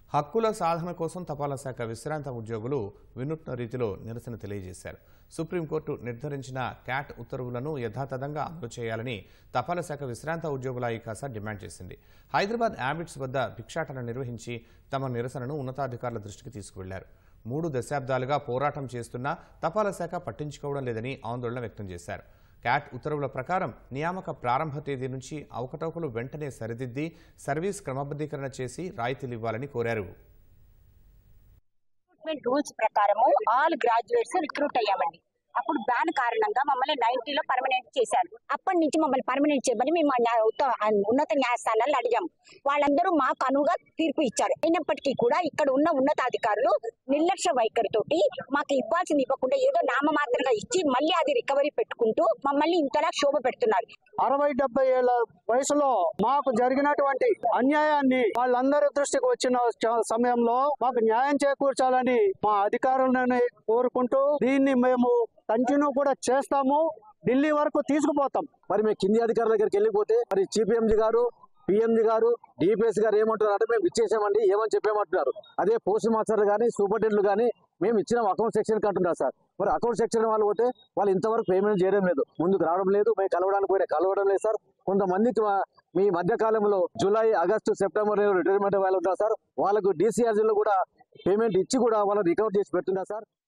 హక్కుల సాధన కోసం తపాలా శాఖ విశ్రాంత ఉద్యోగులు వినూత్న రీతిలో నిరసన తెలియజేశారు సుప్రీంకోర్టు నిర్ధారించిన క్యాట్ ఉత్తర్వులను యథాతథంగా అమలు చేయాలని తపాలా శాఖ విశ్రాంత ఉద్యోగుల ఐకాస డిమాండ్ చేసింది హైదరాబాద్ యాబిట్స్ వద్ద భిక్షాటన నిర్వహించి తమ నిరసనను ఉన్నతాధికారుల దృష్టికి తీసుకువెళ్లారు మూడు దశాబ్దాలుగా పోరాటం చేస్తున్నా తపాలా శాఖ పట్టించుకోవడం లేదని ఆందోళన వ్యక్తం చేశారు క్యాట్ ఉత్తర్వుల ప్రకారం నియామక ప్రారంభ తేదీ నుంచి అవకతవకలు వెంటనే సరిదిద్ది సర్వీస్ క్రమబద్ధీకరణ చేసి రాయితీలు ఇవ్వాలని కోరారు రిక్రూట్మెంట్ రూల్స్ ప్రకారము ఆల్ గ్రాడ్యుయేట్స్ రిక్రూట్ అయ్యామండి అప్పుడు బ్యాన్ కారణంగా మమ్మల్ని నైన్టీలో పర్మనెంట్ చేశారు అప్పటి నుంచి మమ్మల్ని పర్మనెంట్ చేయమని మేము ఆ న్యాయ- ఉత్త- ఆ ఉన్నత న్యాయస్థానాలను అడిగాము వాళ్ళందరూ మాకు అనువుగా తీర్పు ఇచ్చారు అయినప్పటికీ కూడా ఇక్కడ ఉన్న ఉన్నతాధికారులు నిర్లక్ష్య వైఖరితోటి మాకు ఇవ్వాల్సింది ఇవ్వకుండా ఏదో నామమాత్రంగా ఇచ్చి మళ్ళీ అది రికవరీ పెట్టుకుంటూ మమ్మల్ని ఇంతలా శోభ పెడుతున్నారు అరవై డెబ్బై ఏళ్ల వయసులో మాకు జరిగినటువంటి అన్యాయాన్ని వాళ్ళందరి దృష్టికి వచ్చిన చ- సమయంలో మాకు న్యాయం చేకూర్చాలని మా అధికారులను కోరుకుంటూ దీన్ని మేము కంటిన్యూ కూడా చేస్తాము ఢిల్లీ వరకు తీసుకుపోతాం మరి మేము కింది అధికారుల దగ్గరికి వెళ్ళిపోతే మరి సిపిఎంజీ గారు పిఎంజీ గారు డిపిఎస్ గారు ఏమంటున్నారు అంటే మేము ఇచ్చేసామండి ఏమని చెప్పేమంటున్నారు అదే పోస్ట్ మాస్టర్లు కానీ సూపరింటెండెంట్లు కానీ మేము ఇచ్చిన అకౌంట్ సెక్షన్ అంటున్నారు సార్ మరి అకౌంట్ సెక్షన్ వాళ్ళు పోతే వాళ్ళు ఇంతవరకు పేమెంట్ చేయడం లేదు ముందుకు రావడం లేదు మేము కలవడానికి పోయినా కలవడం లేదు సార్ కొంతమందికి మా- మీ మధ్య కాలంలో జూలై ఆగస్టు సెప్టెంబర్ రిటైర్మెంట్ వాళ్ళు ఉన్నారు సార్ వాళ్ళకు డిసిఆర్జీలో కూడా పేమెంట్ ఇచ్చి కూడా వాళ్ళు రికవర్ చేసి పెడుతున్నారు సార్